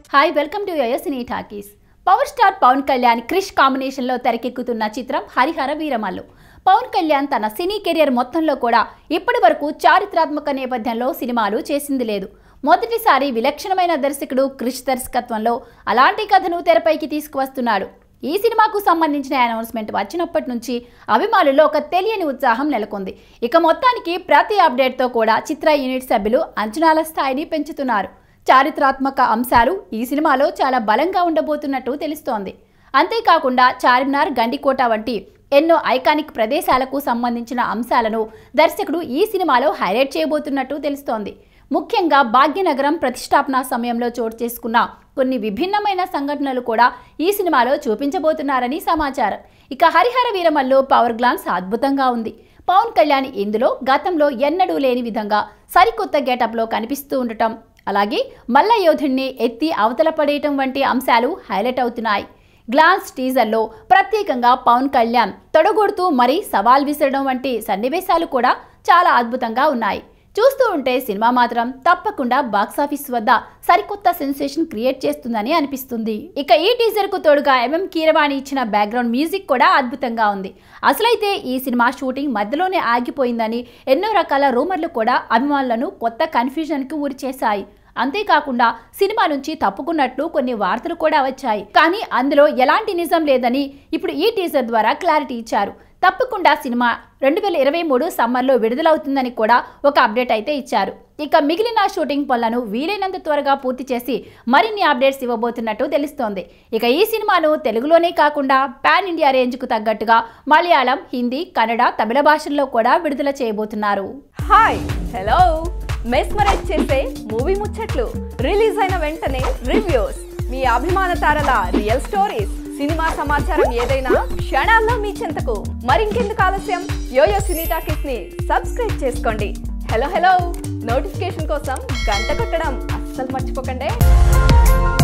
hi welcome to YoYo Cine Talkies power star Pawan Kalyan Krish కాంబినేషన్లో తెరకెక్కుతున్న చిత్రం హరిహర వీరమల్లు పవన్ కళ్యాణ్ తన సినీ కెరియర్ మొత్తంలో కూడా ఇప్పటి వరకు చారిత్రాత్మక నేపథ్యంలో సినిమాలు చేసింది లేదు మొదటిసారి విలక్షణమైన దర్శకుడు క్రిష్ దర్శకత్వంలో అలాంటి కథను తెరపైకి తీసుకువస్తున్నాడు ఈ సినిమాకు సంబంధించిన అనౌన్స్మెంట్ వచ్చినప్పటి నుంచి అభిమానుల్లో ఒక తెలియని ఉత్సాహం నెలకొంది ఇక మొత్తానికి ప్రతి అప్డేట్తో కూడా చిత్ర యూనిట్ సభ్యులు అంచనాల స్థాయిని పెంచుతున్నారు చారిత్రాత్మక అంశాలు ఈ సినిమాలో చాలా బలంగా ఉండబోతున్నట్టు తెలుస్తోంది అంతేకాకుండా చార్మినార్ గండికోట వంటి ఎన్నో ఐకానిక్ ప్రదేశాలకు సంబంధించిన అంశాలను దర్శకుడు ఈ సినిమాలో హైలైట్ చేయబోతున్నట్టు తెలుస్తోంది ముఖ్యంగా భాగ్యనగరం ప్రతిష్టాపన సమయంలో చోటు చేసుకున్న కొన్ని విభిన్నమైన సంఘటనలు కూడా ఈ సినిమాలో చూపించబోతున్నారని సమాచారం ఇక హరిహర వీరమల్లు పవర్ గ్లాన్స్ అద్భుతంగా ఉంది పవన్ కళ్యాణ్ ఇందులో గతంలో ఎన్నడూ లేని విధంగా సరికొత్త గెటప్లో కనిపిస్తూ ఉండటం అలాగే మల్ల యోధుణ్ణి ఎత్తి అవతల పడేయటం వంటి అంశాలు హైలైట్ అవుతున్నాయి గ్లాన్స్ టీజర్లో ప్రత్యేకంగా పవన్ కళ్యాణ్ తొడగొడుతూ మరీ సవాల్ విసరడం వంటి సన్నివేశాలు కూడా చాలా అద్భుతంగా ఉన్నాయి చూస్తూ ఉంటే సినిమా మాత్రం తప్పకుండా బాక్సాఫీస్ వద్ద సరికొత్త సెన్సేషన్ క్రియేట్ చేస్తుందని అనిపిస్తుంది ఇక ఈ టీజర్ కు తోడుగా ఎంఎం కీరవాణి ఇచ్చిన బ్యాక్గ్రౌండ్ మ్యూజిక్ కూడా అద్భుతంగా ఉంది అసలైతే ఈ సినిమా షూటింగ్ మధ్యలోనే ఆగిపోయిందని ఎన్నో రకాల రూమర్లు కూడా అభిమానులను కొత్త కన్ఫ్యూజన్కి ఊరి చేశాయి అంతేకాకుండా సినిమా నుంచి తప్పుకున్నట్లు కొన్ని వార్తలు కూడా వచ్చాయి కానీ అందులో ఎలాంటి నిజం లేదని ఇప్పుడు ఈ టీజర్ ద్వారా క్లారిటీ ఇచ్చారు తప్పకుండా సినిమా రెండు వేల ఇరవై మూడు సమ్మర్లో విడుదలవుతుందని కూడా ఒక అప్డేట్ అయితే ఇచ్చారు ఇక మిగిలిన షూటింగ్ పనులను వీలైనంత త్వరగా పూర్తి చేసి మరిన్ని అప్డేట్స్ ఇవ్వబోతున్నట్టు తెలుస్తోంది ఇక ఈ సినిమాను తెలుగులోనే కాకుండా పాన్ ఇండియా రేంజ్కు తగ్గట్టుగా మలయాళం హిందీ కన్నడ తమిళ భాషల్లో కూడా విడుదల చేయబోతున్నారు హాయ్ హలో మెస్మరైజ్ చేసే మూవీ ముచ్చట్లు రిలీజ్ అయిన వెంటనే రివ్యూస్ మీ అభిమాన తారల రియల్ స్టోరీస్ సినిమా సమాచారం ఏదైనా క్షణాల్లో మీ చెంతకు మరింకెందుకు ఆలస్యం యోయో సినీ టాకీస్ ని సబ్స్క్రైబ్ చేసుకోండి హలో హలో నోటిఫికేషన్ కోసం గంట కొట్టడం అస్సలు మర్చిపోకండి